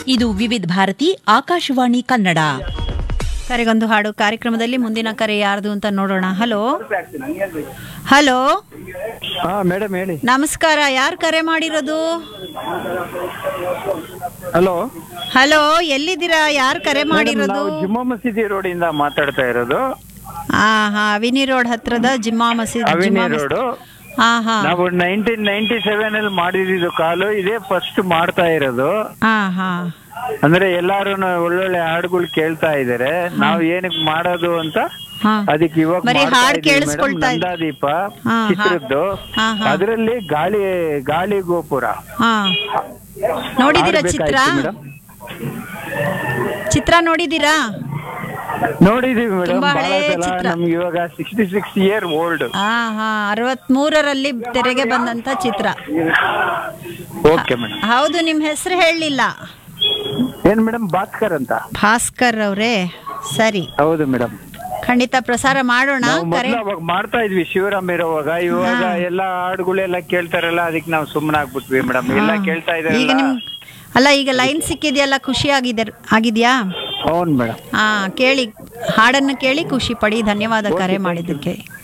ಇದು ವಿವಿಧ ಭಾರತಿ ಆಕಾಶವಾಣಿ ಕನ್ನಡ ಕರೆಗೊಂದು ಹಾಡು ಕಾರ್ಯಕ್ರಮದಲ್ಲಿ ಮುಂದಿನ ಕರೆ ಯಾರ್ದು ಅಂತ ನೋಡೋಣ ಹಲೋ ಹಲೋ ಹಾ ಮೇಡಮ್ ಹೇಳಿ ನಮಸ್ಕಾರ ಯಾರು ಕರೆ ಮಾಡಿರೋದು ಹಲೋ ಹಲೋ ಎಲ್ಲಿದ್ದೀರಾ ಯಾರು ಕರೆ ಮಾಡಿರೋದು ನಾವು ಜುಮ್ಮಾ ಮಸೀದಿ ರೋಡ್ ಇಂದ ಮಾತಾಡ್ತಾ ಇರೋದು ಹಾ ಹಾ ಅವಿನಿ ರೋಡ್ ಹತ್ರದ ಜಿಮ್ಮಾ ಮಸೀದಿ ಅವಿನಿ ಜಿಮ್ಮಾ ಮಸೀದಿ. ರೋಡ್ ಹಾ ಹಾ ನಾವು ನೈನ್ಟೀನ್ ನೈನ್ಟಿ ಸೆವೆನ್ ಅಲ್ಲಿ ಮಾಡಿದ್ದು ಕಾಲು ಇದೇ ಫಸ್ಟ್ ಮಾಡ್ತಾ ಇರೋದು ಹಾ ಹಾ ಅಂದ್ರೆ ಎಲ್ಲಾರು ಒಳ್ಳೊಳ್ಳೆ ಹಾಡುಗಳು ಕೇಳ್ತಾ ಇದಾರೆ ನಾವು ಏನಕ್ಕೆ ಮಾಡೋದು ಅಂತ ಹಾ ಅದಕ್ಕೆ ಇವಾಗ ಬರೀ ಮಾಡ್ತಾ ಹಾಡ್ ಇದೀವಿ madam. ಕೇಳಿಸ್ಕೊಳ್ತಾ ಇದ್- ನಂದಾದೀಪ ಹಾ, ಹಾ. ಚಿತ್ರದ್ದು ಹಾ, ಹಾ. ಅದರಲ್ಲಿ ಗಾಳಿ ಗಾಳಿ ಗೋಪುರ ಹಾ ನೋಡಿದೀರಾ ಚಿತ್ರ ಹಾಡ್ಬೇಕಾಯ್ತು madam. ಚಿತ್ರ ನೋಡಿದೀರಾ ನೋಡಿದೀವಿ ಮೇಡಮ್ ತುಂಬಾ ಬಹಳ ಹಳೇ ಸಲ ಚಿತ್ರ. ನಮ್ಗೆ ಇವಾಗ ಸಿಕ್ಸ್ಟಿ ಸಿಕ್ಸ್ ಇಯರ್ ಓಲ್ಡ್ ಹಾ ಹಾ ಅರವತ್ಮೂರರಲ್ಲಿ ತೆರೆಗೆ ಬಂದಂತ ಚಿತ್ರ ಓಕೆ ಮೇಡಮ್ ಹೌದು ನಿಮ್ ಹೆಸರು ಹೇಳಲಿಲ್ಲ ಏನ್ ಮೇಡಮ್ ಭಾಸ್ಕರ್ ಅಂತ ಭಾಸ್ಕರ್ ಅವರೇ ಸರಿ ಹೌದು ಮೇಡಮ್ ಖಂಡಿತ ಪ್ರಸಾರ ಮಾಡೋಣ ನಾವು ಕರೆ ಮೊದ್ಲು ಅವಾಗ ಮಾಡ್ತಾ ಇದ್ವಿ ಶಿವರಾಮ್ ಇರೋವಾಗ ಇವಾಗ ಎಲ್ಲ ಹಾಡುಗಳೆಲ್ಲ ಕೇಳ್ತಾರಲ್ಲ ಅದಕ್ಕೆ ನಾವು ಸುಮ್ಮನೆ ಆಗ್ಬಿಟ್ವಿ ಮೇಡಮ್ ಎಲ್ಲ ಕೇಳ್ತಾ ಈಗ ಇದಾರಲ್ಲ ನಿಮ್ ಅಲ್ಲ ಈಗ ಲೈನ್ ಸಿಕ್ಕಿದೆಯಲ್ಲ ಖುಷಿ ಆಗಿದೆ ಆಗಿದ್ಯಾ అవును మేడం ಹಾ ಕೇಳಿ ಹಾಡನ್ನು ಕೇಳಿ ಖುಷಿ ಪಡಿ ಧನ್ಯವಾದ ಕರೆ ಮಾಡಿದ್ದಕ್ಕೆ